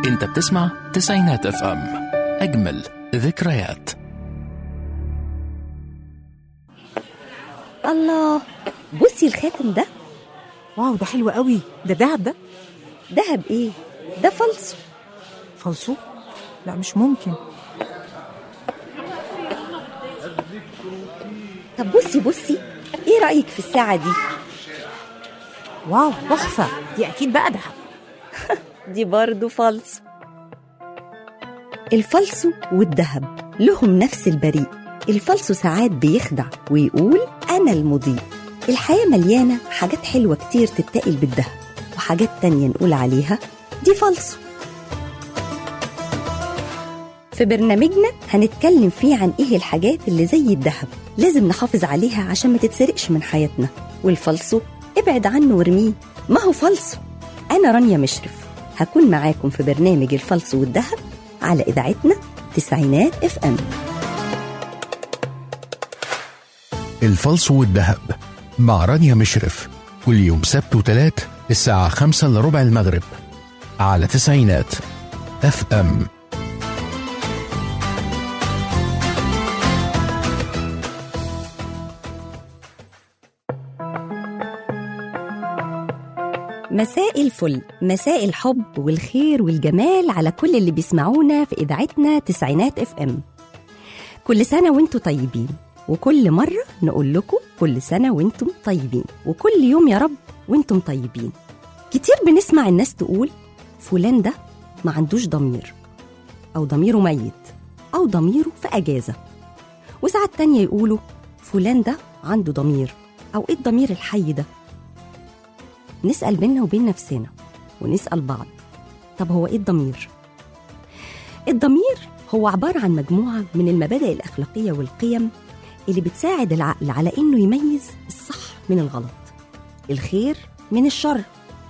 انت بتسمع تسعينات اف ام اجمل ذكريات الله بصي الخاتم ده واو ده حلو قوي ده دهب ده دهب ايه ده فلس فالصو لا مش ممكن طب بصي بصي ايه رأيك في الساعة دي واو تحفه دي اكيد بقى دهب دي برضو فالص الفلسو والذهب لهم نفس البريء الفلسو ساعات بيخدع ويقول أنا المضيء الحياة مليانة حاجات حلوة كتير تتقل بالذهب وحاجات تانية نقول عليها دي فلسو في برنامجنا هنتكلم فيه عن ايه الحاجات اللي زي الذهب لازم نحافظ عليها عشان ما تتسرقش من حياتنا والفلسو ابعد عنه وارميه ما هو فلسو انا رانيا مشرف هكون معاكم في برنامج الفلسو والذهب على اذاعتنا تسعينات اف ام الفلس والذهب مع رانيا مشرف كل يوم سبت وتلات الساعة خمسة إلا ربع المغرب على تسعينات اف ام مساء الفل مساء الحب والخير والجمال على كل اللي بيسمعونا في اذاعتنا تسعينات اف ام كل سنه وانتم طيبين وكل مره نقول لكم كل سنه وانتم طيبين وكل يوم يا رب وانتم طيبين كتير بنسمع الناس تقول فلان ده ما عندوش ضمير او ضميره ميت او ضميره في اجازه وساعات تانية يقولوا فلان ده عنده ضمير او ايه الضمير الحي ده نسأل بينا وبين نفسنا ونسأل بعض طب هو إيه الضمير؟ الضمير هو عبارة عن مجموعة من المبادئ الأخلاقية والقيم اللي بتساعد العقل على إنه يميز الصح من الغلط الخير من الشر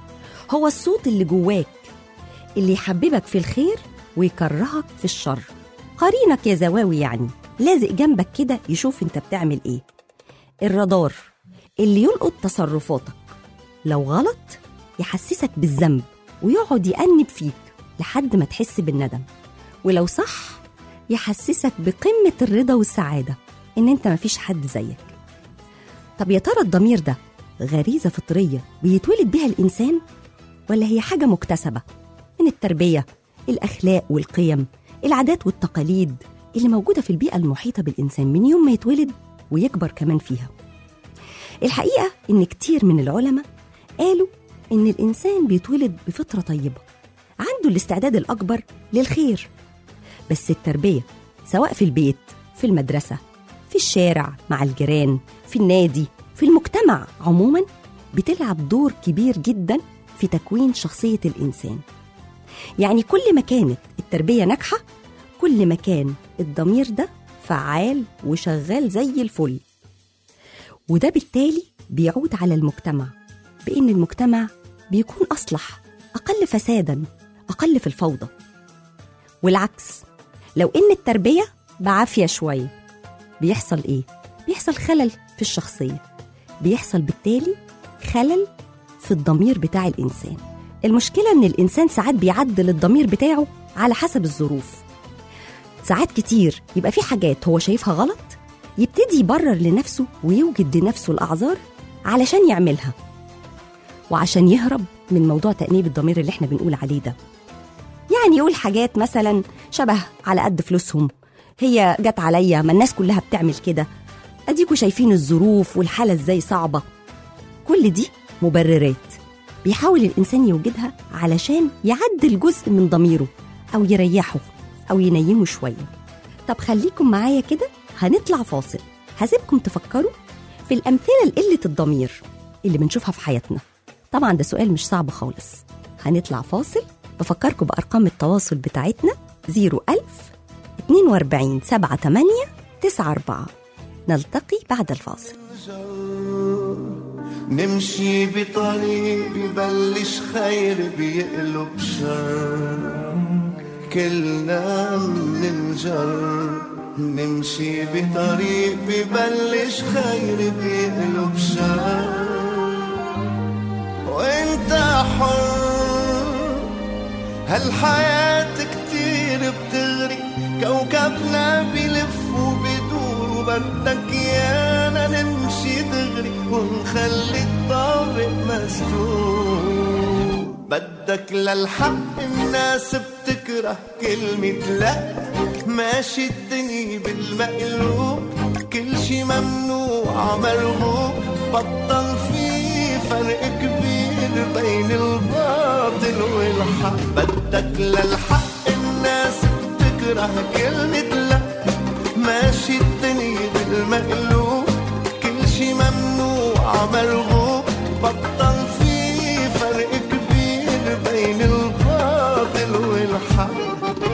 هو الصوت اللي جواك اللي يحببك في الخير ويكرهك في الشر قرينك يا زواوي يعني لازق جنبك كده يشوف انت بتعمل ايه الرادار اللي يلقط تصرفاتك لو غلط يحسسك بالذنب ويقعد يأنب فيك لحد ما تحس بالندم ولو صح يحسسك بقمة الرضا والسعادة إن أنت مفيش حد زيك طب يا ترى الضمير ده غريزة فطرية بيتولد بيها الإنسان ولا هي حاجة مكتسبة من التربية الأخلاق والقيم العادات والتقاليد اللي موجودة في البيئة المحيطة بالإنسان من يوم ما يتولد ويكبر كمان فيها الحقيقة إن كتير من العلماء قالوا إن الإنسان بيتولد بفطرة طيبة عنده الاستعداد الأكبر للخير بس التربية سواء في البيت في المدرسة في الشارع مع الجيران في النادي في المجتمع عموما بتلعب دور كبير جدا في تكوين شخصية الإنسان يعني كل ما كانت التربية ناجحة كل ما كان الضمير ده فعال وشغال زي الفل وده بالتالي بيعود على المجتمع بإن المجتمع بيكون أصلح أقل فسادا أقل في الفوضى والعكس لو إن التربية بعافية شوية بيحصل إيه؟ بيحصل خلل في الشخصية بيحصل بالتالي خلل في الضمير بتاع الإنسان المشكلة إن الإنسان ساعات بيعدل الضمير بتاعه على حسب الظروف ساعات كتير يبقى في حاجات هو شايفها غلط يبتدي يبرر لنفسه ويوجد لنفسه الأعذار علشان يعملها وعشان يهرب من موضوع تأنيب الضمير اللي احنا بنقول عليه ده يعني يقول حاجات مثلا شبه على قد فلوسهم هي جت عليا ما الناس كلها بتعمل كده اديكوا شايفين الظروف والحالة ازاي صعبة كل دي مبررات بيحاول الإنسان يوجدها علشان يعدل جزء من ضميره أو يريحه أو ينيمه شوية طب خليكم معايا كده هنطلع فاصل هسيبكم تفكروا في الأمثلة لقلة الضمير اللي بنشوفها في حياتنا طبعا ده سؤال مش صعب خالص هنطلع فاصل بفكركم بأرقام التواصل بتاعتنا 01000 42 78 94 نلتقي بعد الفاصل نمشي بطريق ببلش خير بيقلب شر كلنا مننجر نمشي بطريق ببلش خير بيقلب شر وانت حر هالحياة كوكبنا بلف وبدور وبدك يانا نمشي دغري ونخلي الطابق مسدود بدك للحق الناس بتكره كلمة لا ماشي الدنيا بالمقلوب كل شي ممنوع مرغوب بطل في فرق كبير بين الباطل والحق بدك للحق الناس بتكره كلمة لا ماشي الدنيا بالمقلوب كل شي ممنوع مرغوب بطل في فرق كبير بين الباطل والحق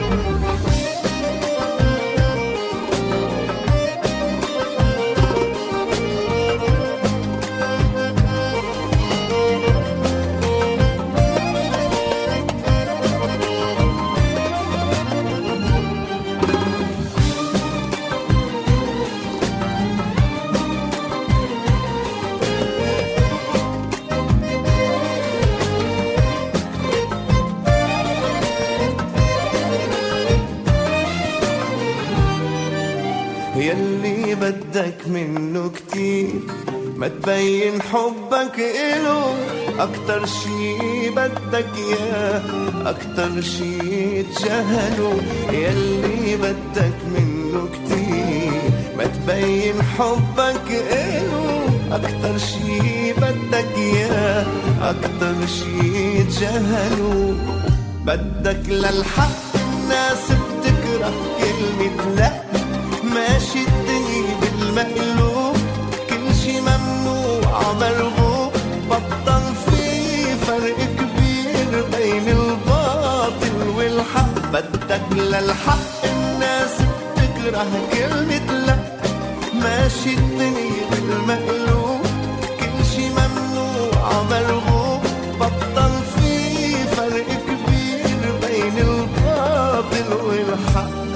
يلي بدك منه كتير ما تبين حبك إله أكتر شي بدك إياه أكتر شي تجاهله يلي بدك منه كتير ما تبين حبك إله أكتر شي بدك إياه أكتر شي تجاهله بدك للحق الناس بتكره كلمة لأ ماشي الدنيا بالمقلوب كل شي ممنوع مرغوب بطل في فرق كبير بين الباطل والحق بدك للحق الناس بتكره كلمة لا ماشي الدنيا بالمقلوب كل شي ممنوع مرغوب بطل في فرق كبير بين الباطل والحق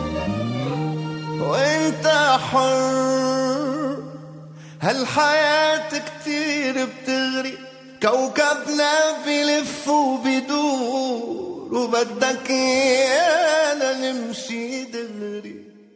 وانت حر هالحياة كتير بتغري كوكبنا بلف وبدور وبدك ايانا نمشي دغري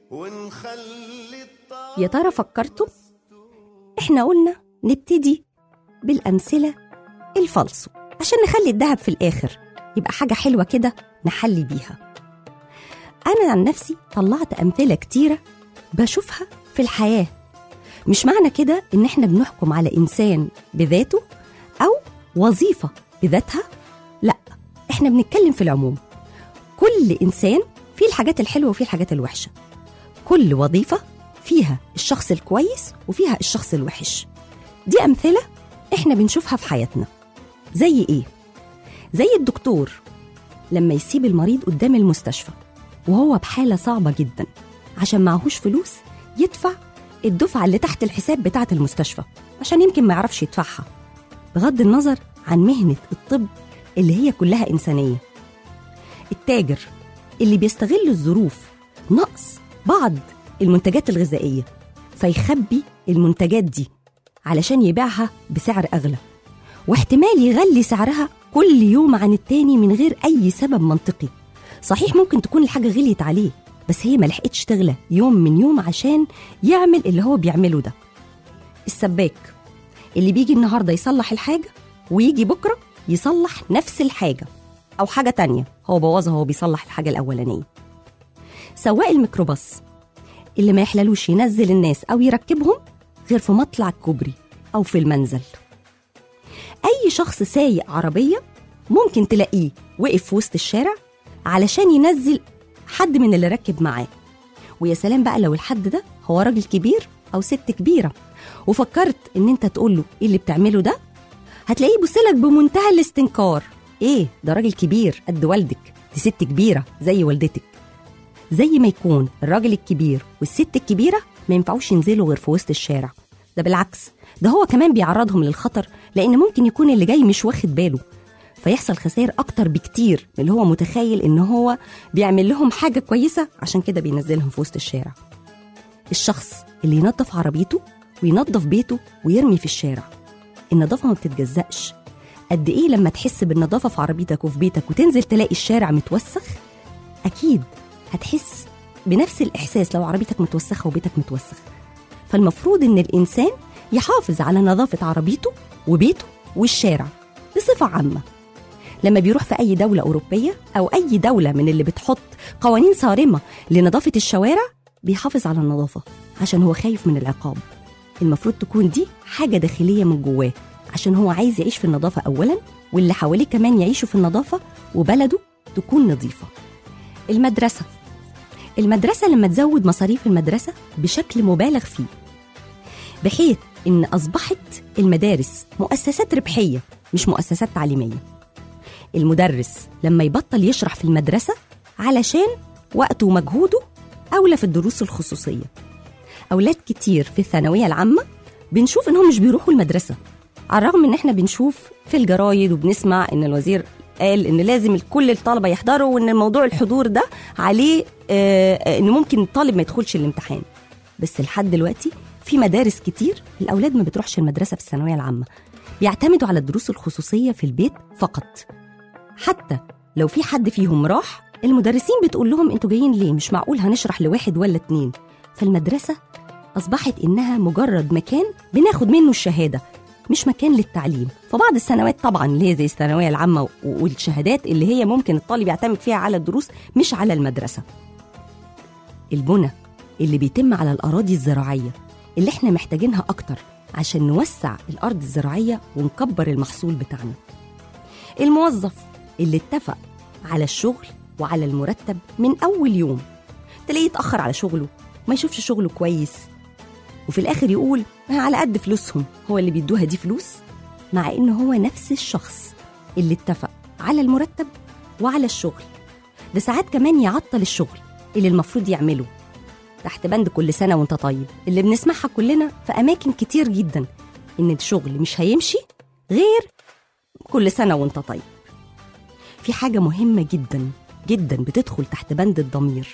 ونخلي الطاقة يا ترى فكرتم؟ احنا قلنا نبتدي بالأمثلة الفالصو عشان نخلي الذهب في الآخر يبقى حاجة حلوة كده نحلي بيها أنا عن نفسي طلعت أمثلة كتيرة بشوفها في الحياة مش معنى كده إن إحنا بنحكم على إنسان بذاته أو وظيفة بذاتها لا إحنا بنتكلم في العموم كل إنسان فيه الحاجات الحلوة وفيه الحاجات الوحشة كل وظيفة فيها الشخص الكويس وفيها الشخص الوحش دي أمثلة إحنا بنشوفها في حياتنا زي إيه؟ زي الدكتور لما يسيب المريض قدام المستشفى وهو بحالة صعبة جدا عشان معهوش فلوس يدفع الدفعة اللي تحت الحساب بتاعة المستشفى عشان يمكن ما يعرفش يدفعها بغض النظر عن مهنة الطب اللي هي كلها إنسانية التاجر اللي بيستغل الظروف نقص بعض المنتجات الغذائية فيخبي المنتجات دي علشان يبيعها بسعر أغلى واحتمال يغلي سعرها كل يوم عن التاني من غير أي سبب منطقي صحيح ممكن تكون الحاجة غليت عليه بس هي ما لحقتش تغلى يوم من يوم عشان يعمل اللي هو بيعمله ده السباك اللي بيجي النهاردة يصلح الحاجة ويجي بكرة يصلح نفس الحاجة أو حاجة تانية هو بوظها هو بيصلح الحاجة الأولانية سواق الميكروباص اللي ما يحللوش ينزل الناس أو يركبهم غير في مطلع الكوبري أو في المنزل أي شخص سايق عربية ممكن تلاقيه وقف في وسط الشارع علشان ينزل حد من اللي ركب معاه ويا سلام بقى لو الحد ده هو راجل كبير أو ست كبيرة وفكرت إن أنت تقول له إيه اللي بتعمله ده هتلاقيه يبصلك بمنتهى الاستنكار إيه ده راجل كبير قد والدك دي ست كبيرة زي والدتك زي ما يكون الراجل الكبير والست الكبيرة ما ينفعوش ينزلوا غير في وسط الشارع ده بالعكس ده هو كمان بيعرضهم للخطر لأن ممكن يكون اللي جاي مش واخد باله فيحصل خسائر أكتر بكتير من اللي هو متخيل إن هو بيعمل لهم حاجة كويسة عشان كده بينزلهم في وسط الشارع الشخص اللي ينظف عربيته وينظف بيته ويرمي في الشارع النظافة ما بتتجزأش قد إيه لما تحس بالنظافة في عربيتك وفي بيتك وتنزل تلاقي الشارع متوسخ أكيد هتحس بنفس الإحساس لو عربيتك متوسخة وبيتك متوسخ فالمفروض إن الإنسان يحافظ على نظافة عربيته وبيته والشارع بصفة عامة لما بيروح في أي دولة أوروبية أو أي دولة من اللي بتحط قوانين صارمة لنظافة الشوارع بيحافظ على النظافة عشان هو خايف من العقاب المفروض تكون دي حاجة داخلية من جواه عشان هو عايز يعيش في النظافة أولا واللي حواليه كمان يعيشوا في النظافة وبلده تكون نظيفة المدرسة المدرسة لما تزود مصاريف المدرسة بشكل مبالغ فيه بحيث إن أصبحت المدارس مؤسسات ربحية مش مؤسسات تعليمية المدرس لما يبطل يشرح في المدرسة علشان وقته ومجهوده أولى في الدروس الخصوصية أولاد كتير في الثانوية العامة بنشوف إنهم مش بيروحوا المدرسة على الرغم إن إحنا بنشوف في الجرايد وبنسمع إن الوزير قال إن لازم كل الطلبة يحضروا وإن موضوع الحضور ده عليه آه، آه، إن ممكن الطالب ما يدخلش الامتحان بس لحد دلوقتي في مدارس كتير الأولاد ما بتروحش المدرسة في الثانوية العامة بيعتمدوا على الدروس الخصوصية في البيت فقط حتى لو في حد فيهم راح المدرسين بتقول لهم انتوا جايين ليه مش معقول هنشرح لواحد ولا اتنين فالمدرسة أصبحت إنها مجرد مكان بناخد منه الشهادة مش مكان للتعليم فبعض السنوات طبعا اللي هي زي الثانوية العامة و- والشهادات اللي هي ممكن الطالب يعتمد فيها على الدروس مش على المدرسة البنى اللي بيتم على الأراضي الزراعية اللي احنا محتاجينها أكتر عشان نوسع الأرض الزراعية ونكبر المحصول بتاعنا الموظف اللي اتفق على الشغل وعلى المرتب من أول يوم تلاقيه يتأخر على شغله ما يشوفش شغله كويس وفي الآخر يقول "ما على قد فلوسهم هو اللي بيدوها دي فلوس مع إن هو نفس الشخص اللي اتفق على المرتب وعلى الشغل ده ساعات كمان يعطل الشغل اللي المفروض يعمله تحت بند كل سنة وانت طيب اللي بنسمعها كلنا في أماكن كتير جدا إن الشغل مش هيمشي غير كل سنة وانت طيب في حاجة مهمة جدا جدا بتدخل تحت بند الضمير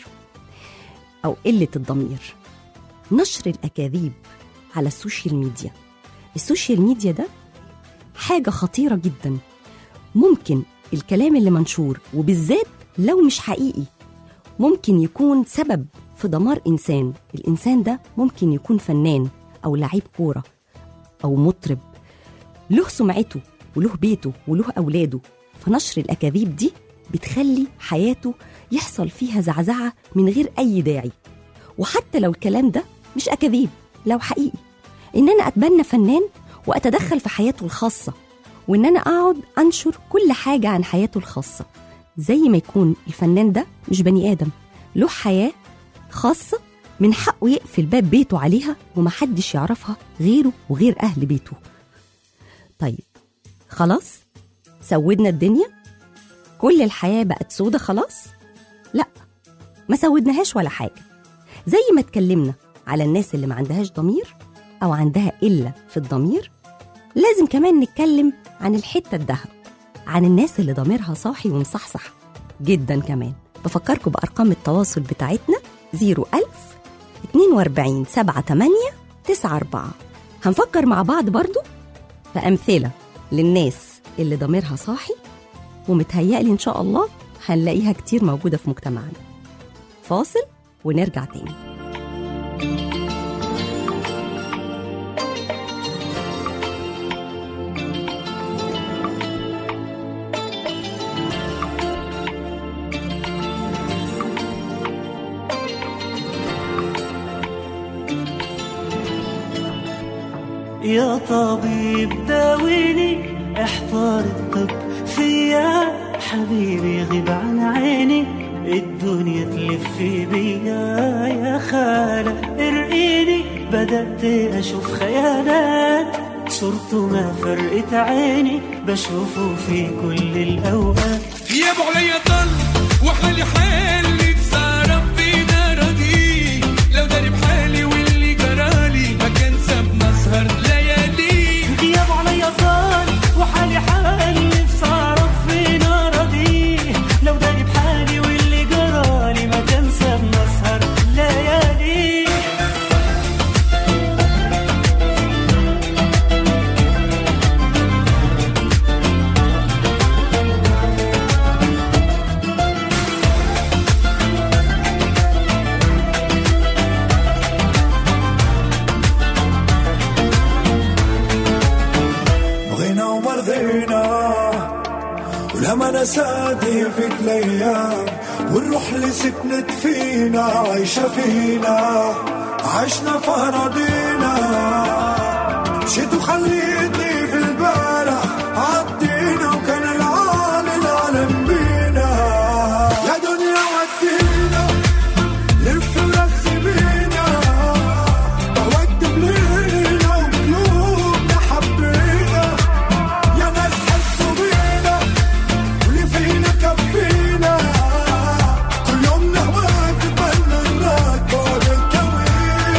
أو قلة الضمير نشر الأكاذيب على السوشيال ميديا السوشيال ميديا ده حاجة خطيرة جدا ممكن الكلام اللي منشور وبالذات لو مش حقيقي ممكن يكون سبب في دمار إنسان الإنسان ده ممكن يكون فنان أو لعيب كورة أو مطرب له سمعته وله بيته وله أولاده فنشر الأكاذيب دي بتخلي حياته يحصل فيها زعزعة من غير أي داعي وحتى لو الكلام ده مش أكاذيب لو حقيقي إن أنا أتبنى فنان وأتدخل في حياته الخاصة وإن أنا أقعد أنشر كل حاجة عن حياته الخاصة زي ما يكون الفنان ده مش بني آدم له حياة خاصة من حقه يقفل باب بيته عليها ومحدش يعرفها غيره وغير أهل بيته طيب خلاص سودنا الدنيا كل الحياة بقت سودة خلاص لا ما سودناهاش ولا حاجة زي ما اتكلمنا على الناس اللي ما عندهاش ضمير أو عندها إلا في الضمير لازم كمان نتكلم عن الحتة الذهب عن الناس اللي ضميرها صاحي ومصحصح جدا كمان بفكركم بأرقام التواصل بتاعتنا 01000 42 78 94 هنفكر مع بعض برضو في أمثلة للناس اللي ضميرها صاحي ومتهيألي إن شاء الله هنلاقيها كتير موجودة في مجتمعنا فاصل ونرجع تاني يا طبيب داويني احضر الطب فيا حبيبي غيب عن عيني الدنيا تلف بيا يا خالة ارقيني بدأت أشوف خيالات صورته ما فرقت عيني بشوفه في كل الأوقات غيابه عليا ضل واحنا لحالي تسارب فينا ردي لو داري بحالي واللي جرالي ما كان سابنا سهر ليالي غيابه عليا طال وحالي حالي صارف في نارضي لو داري بحالي واللي جرالي ما كان سابنا سهر ليالي ولما نساتي فيك الايام والروح اللي سكنت فينا عايشة فينا عشنا فرضينا مشيت وخليتني في البارح عدينا وكان العالم العالم بينا يا دنيا ودينا لف ورسي بينا طوعت بلينا وقلوبنا حبينا يا ناس حسوا بينا واللي فينا كفينا كل يوم نهواك تبنى الراك بعد الكوينا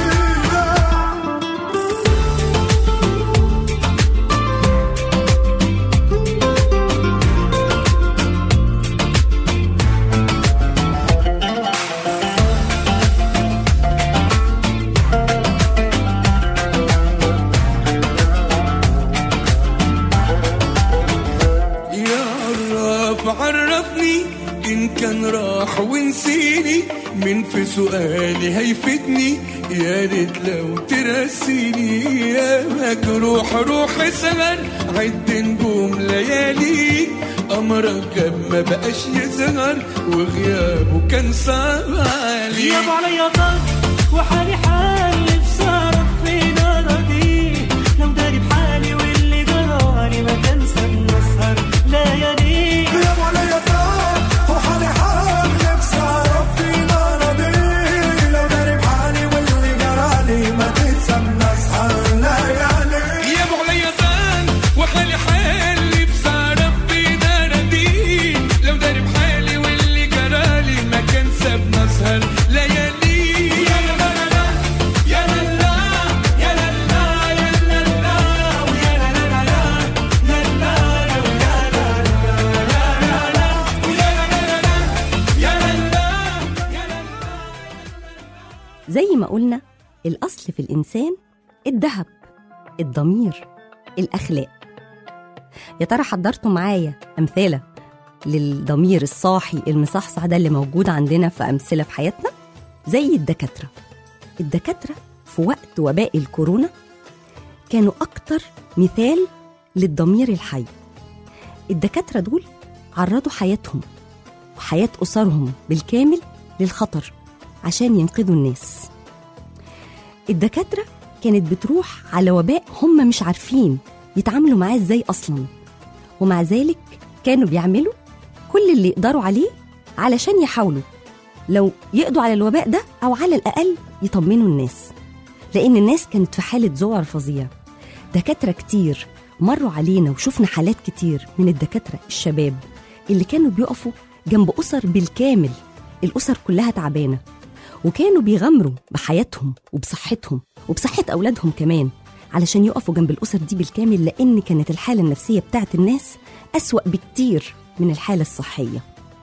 يا عرف عرفني إن كان راح ونسيني من في سؤالي هيفتني يا ريت لو ترسيني يا مجروح روح سهر عد نجوم ليالي أمرك جاب ما بقاش يظهر وغيابه كان صعب علي غياب عليا طار وحالي حال نفسي اعرف فين اراضيه لو داري بحالي واللي جرالي ما تنسى النسهر ليالي غياب عليا طار وحالي حال نفسي اعرف فين اراضي لو داري بحالي واللي جرالي ما تنسى النسهر ليالي غيابه عليا طال وحالي حالي بسعر ربنا ردي لو داري بحالي واللي جرالي ما كان ساب نسهر ليالي يا لا لا لا يا لا لا يا لا لا يا لا لا ويا لا لا لا يا لا لا ويا لا لا لا ويا لا لا لا يا لا لا يا لا زي ما قلنا الأصل في الإنسان الذهب الضمير الأخلاق يا ترى حضرتوا معايا أمثلة للضمير الصاحي المصحصح ده اللي موجود عندنا في أمثلة في حياتنا زي الدكاترة الدكاترة في وقت وباء الكورونا كانوا أكتر مثال للضمير الحي الدكاترة دول عرضوا حياتهم وحياة أسرهم بالكامل للخطر عشان ينقذوا الناس الدكاترة كانت بتروح على وباء هم مش عارفين يتعاملوا معاه ازاي أصلا ومع ذلك كانوا بيعملوا كل اللي يقدروا عليه علشان يحاولوا لو يقضوا على الوباء ده أو على الأقل يطمنوا الناس لأن الناس كانت في حالة ذعر فظيع دكاترة كتير مروا علينا وشفنا حالات كتير من الدكاترة الشباب اللي كانوا بيقفوا جنب أسر بالكامل الأسر كلها تعبانة وكانوا بيغامروا بحياتهم وبصحتهم وبصحة أولادهم كمان علشان يقفوا جنب الأسر دي بالكامل لأن كانت الحالة النفسية بتاعت الناس أسوأ بكتير من الحالة الصحية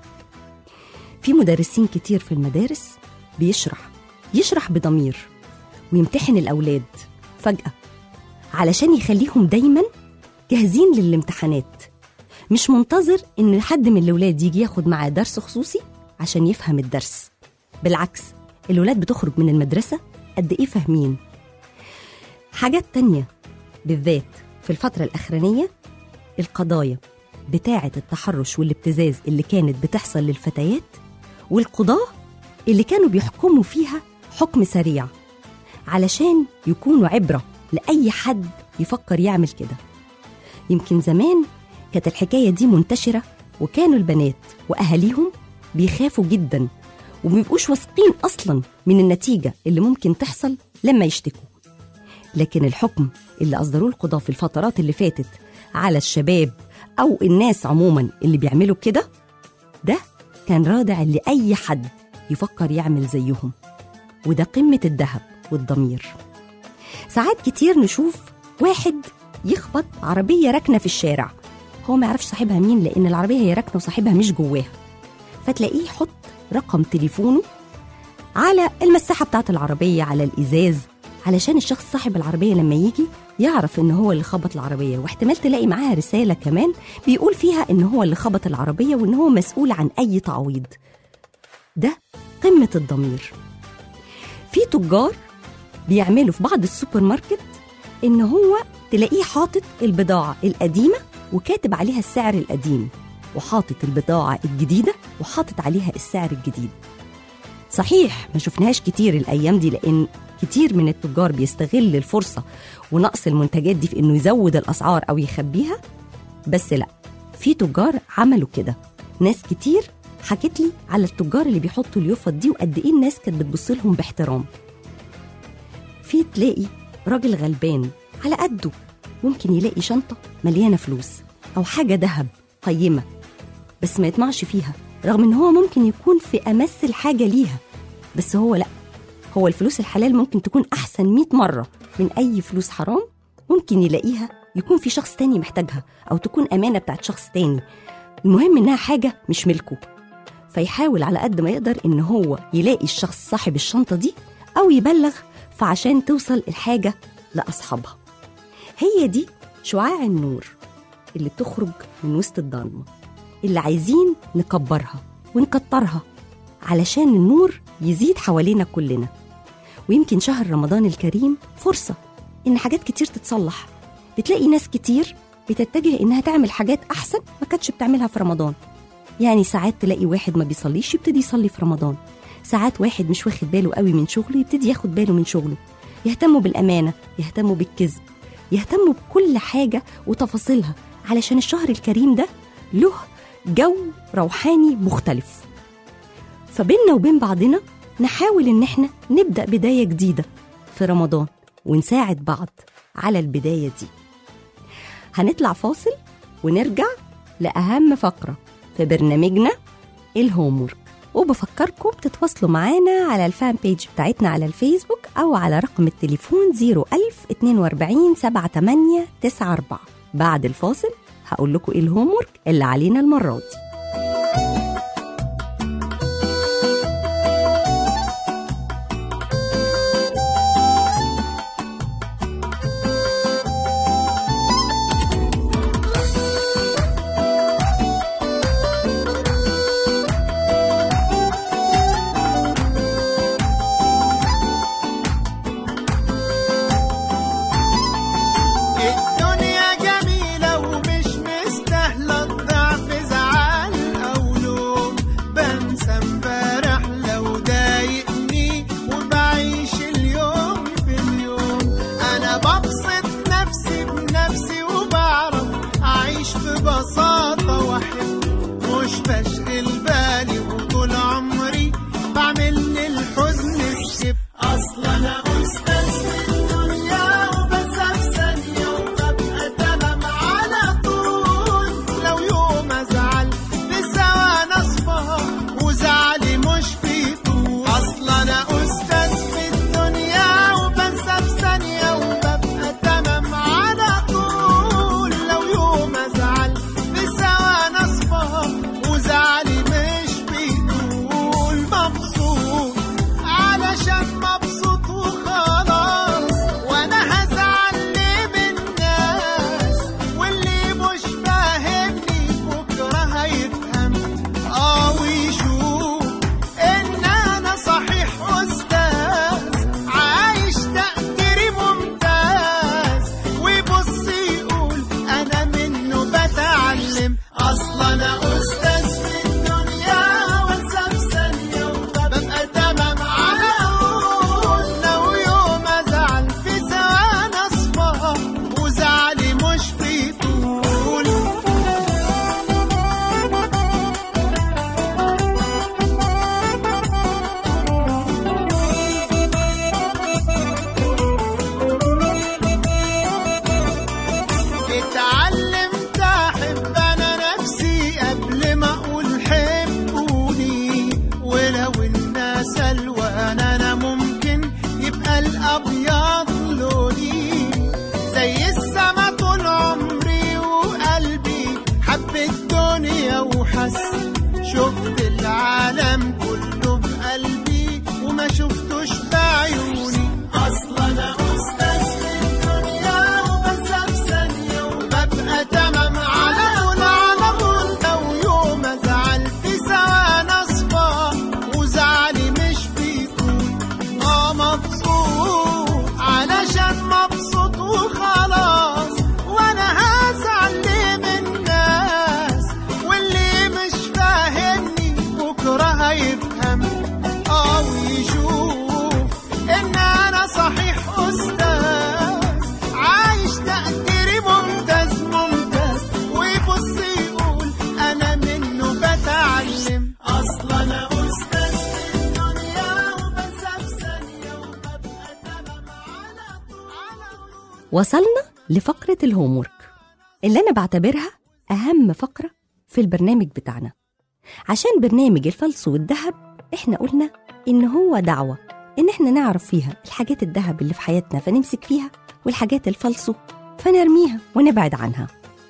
في مدرسين كتير في المدارس بيشرح يشرح بضمير ويمتحن الأولاد فجأة علشان يخليهم دايما جاهزين للامتحانات مش منتظر ان حد من الولاد يجي ياخد معاه درس خصوصي عشان يفهم الدرس بالعكس الولاد بتخرج من المدرسة قد ايه فاهمين حاجات تانية بالذات في الفترة الأخرانية القضايا بتاعة التحرش والابتزاز اللي كانت بتحصل للفتيات والقضاة اللي كانوا بيحكموا فيها حكم سريع علشان يكونوا عبرة لأي حد يفكر يعمل كده يمكن زمان كانت الحكاية دي منتشرة وكانوا البنات وأهاليهم بيخافوا جدا ومبيبقوش واثقين أصلا من النتيجة اللي ممكن تحصل لما يشتكوا لكن الحكم اللي أصدروه القضاة في الفترات اللي فاتت على الشباب أو الناس عموما اللي بيعملوا كده ده كان رادع لأي حد يفكر يعمل زيهم وده قمة الذهب والضمير ساعات كتير نشوف واحد يخبط عربية راكنة في الشارع هو ما يعرفش صاحبها مين لأن العربية هي راكنة وصاحبها مش جواها فتلاقيه يحط رقم تليفونه على المساحة بتاعة العربية على الإزاز علشان الشخص صاحب العربية لما يجي يعرف إن هو اللي خبط العربية واحتمال تلاقي معاها رسالة كمان بيقول فيها إن هو اللي خبط العربية وإن هو مسؤول عن أي تعويض ده قمة الضمير في تجار بيعملوا في بعض السوبر ماركت إن هو تلاقيه حاطط البضاعة القديمة وكاتب عليها السعر القديم وحاطط البضاعة الجديدة وحاطط عليها السعر الجديد صحيح ما شفناهاش كتير الأيام دي لأن كتير من التجار بيستغل الفرصة ونقص المنتجات دي في إنه يزود الأسعار أو يخبيها بس لا في تجار عملوا كده ناس كتير حكت لي على التجار اللي بيحطوا اليوفط دي وقد ايه الناس كانت بتبص لهم باحترام في تلاقي راجل غلبان على قده ممكن يلاقي شنطة مليانة فلوس أو حاجة ذهب قيمة بس ما يطمعش فيها رغم إن هو ممكن يكون في أمس الحاجة ليها بس هو لأ هو الفلوس الحلال ممكن تكون أحسن 100 مرة من أي فلوس حرام ممكن يلاقيها يكون في شخص تاني محتاجها أو تكون أمانة بتاعت شخص تاني المهم إنها حاجة مش ملكه فيحاول على قد ما يقدر إن هو يلاقي الشخص صاحب الشنطة دي أو يبلغ فعشان توصل الحاجة لأصحابها هي دي شعاع النور اللي بتخرج من وسط الضلمة اللي عايزين نكبرها ونكترها علشان النور يزيد حوالينا كلنا ويمكن شهر رمضان الكريم فرصة إن حاجات كتير تتصلح بتلاقي ناس كتير بتتجه إنها تعمل حاجات أحسن ما كانتش بتعملها في رمضان يعني ساعات تلاقي واحد ما بيصليش يبتدي يصلي في رمضان ساعات واحد مش واخد باله قوي من شغله يبتدي ياخد باله من شغله يهتموا بالأمانة يهتموا بالكذب يهتموا بكل حاجة وتفاصيلها علشان الشهر الكريم ده له جو روحاني مختلف فبيننا وبين بعضنا نحاول إن احنا نبدأ بداية جديدة في رمضان ونساعد بعض على البداية دي هنطلع فاصل ونرجع لأهم فقرة في برنامجنا الهومورك وبفكركم تتواصلوا معانا على الفان بيج بتاعتنا على الفيسبوك أو على رقم التليفون 01000 42 78 94 بعد الفاصل هقول لكم ايه الهومورك اللي علينا المرة دي الدنيا جميلة ومش مستاهلة الضعف زعل أو لوم بنسى امبارح لو ضايقني وبعيش اليوم في اليوم أنا ببسط نفسي بنفسي وبعرف أعيش ببساطة وأحب مش بشغل بالي وطول عمري بعمل للحزن سكيب أصلا أنا أستاذ في الدنيا وبنسى في ثانية وببقى تمام على طول لو يوم أزعل في ثواني أصفى وزعلي مش بيطول أصلا أنا أستاذ في الدنيا وبنسى في ثانية وببقى تمام على طول لو يوم أزعل في ثواني أصفى وزعلي مش بيطول مبسوط علشان مبسوط وخلاص وانا هزعل ليه من الناس واللي مش فاهمني بكره هيفهم اه ويشوف ان انا صحيح استاذ عايش تقديري ممتاز ويبص يقول انا منه بتعلم اصلا انا استاذ في الدنيا وانسى في ثانيه وببقى تمام على طول لو يوم ازعل في ثواني اصفى وزعلي مش بيطول اتعلمت احب انا نفسي قبل ما اقول حبوني ولو الناس الوان انا ممكن يبقى الابيض لوني زي السما طول عمري وقلبي حب الدنيا وحس شفت العالم كله بقلبي وما شفتوش بعيوني اصلا انا استاذ في الدنيا وبنسى في ثانيه وببقى تمام على طول على طول لو يوم ازعل في ثواني اصفى وزعلي مش بيطول اه مبسوط علشان مبسوط وخلاص وانا هزعل ليه من الناس واللي وصلنا لفقرة الهومورك اللي أنا بعتبرها أهم فقرة في البرنامج بتاعنا عشان برنامج الفلس والذهب إحنا قلنا إن هو دعوة إن إحنا نعرف فيها الحاجات الذهب اللي في حياتنا فنمسك فيها والحاجات الفلسو فنرميها ونبعد عنها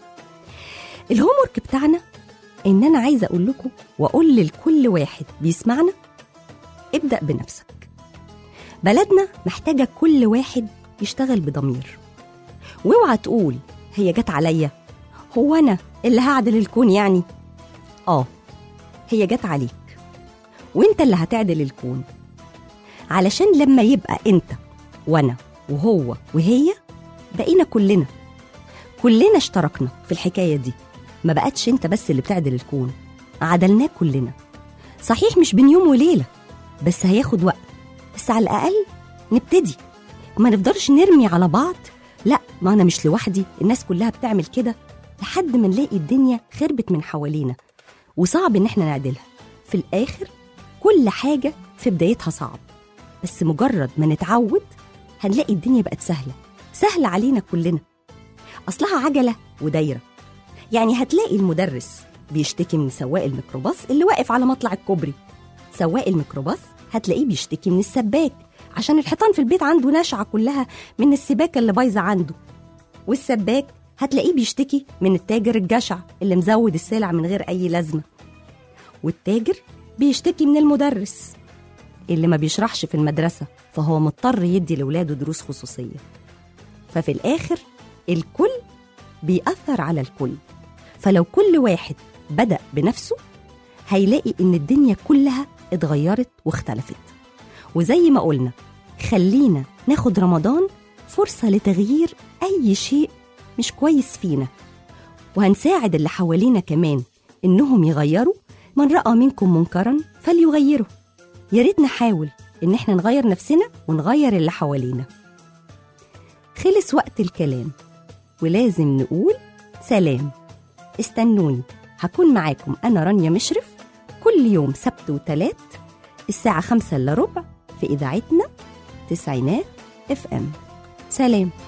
الهومورك بتاعنا إن أنا عايزة أقول لكم وأقول لكل واحد بيسمعنا ابدأ بنفسك بلدنا محتاجة كل واحد يشتغل بضمير واوعى تقول هي جت عليا هو أنا اللي هعدل الكون يعني آه هي جت عليك وانت اللي هتعدل الكون علشان لما يبقى انت وانا وهو وهي بقينا كلنا كلنا اشتركنا في الحكاية دي ما بقتش انت بس اللي بتعدل الكون عدلناه كلنا صحيح مش بين يوم وليلة بس هياخد وقت بس على الأقل نبتدي ما نفضلش نرمي على بعض لا ما أنا مش لوحدي الناس كلها بتعمل كده لحد ما نلاقي الدنيا خربت من حوالينا وصعب إن احنا نعدلها في الآخر كل حاجة في بدايتها صعب بس مجرد ما نتعود هنلاقي الدنيا بقت سهلة سهلة علينا كلنا أصلها عجلة ودايرة يعني هتلاقي المدرس بيشتكي من سواق الميكروباص اللي واقف على مطلع الكوبري سواق الميكروباص هتلاقيه بيشتكي من السباك عشان الحيطان في البيت عنده ناشعة كلها من السباكة اللي بايظة عنده والسباك هتلاقيه بيشتكي من التاجر الجشع اللي مزود السلع من غير أي لازمة والتاجر بيشتكي من المدرس اللي ما بيشرحش في المدرسة فهو مضطر يدي لولاده دروس خصوصية ففي الآخر الكل بيأثر على الكل فلو كل واحد بدأ بنفسه هيلاقي إن الدنيا كلها اتغيرت واختلفت وزي ما قلنا خلينا ناخد رمضان فرصة لتغيير أي شيء مش كويس فينا وهنساعد اللي حوالينا كمان إنهم يغيروا من رأى منكم منكرا فليغيره يا ريت نحاول إن احنا نغير نفسنا ونغير اللي حوالينا خلص وقت الكلام ولازم نقول سلام استنوني هكون معاكم أنا رانيا مشرف كل يوم سبت وتلات الساعة خمسة إلا ربع في إذاعتنا تسعينات اف ام سلام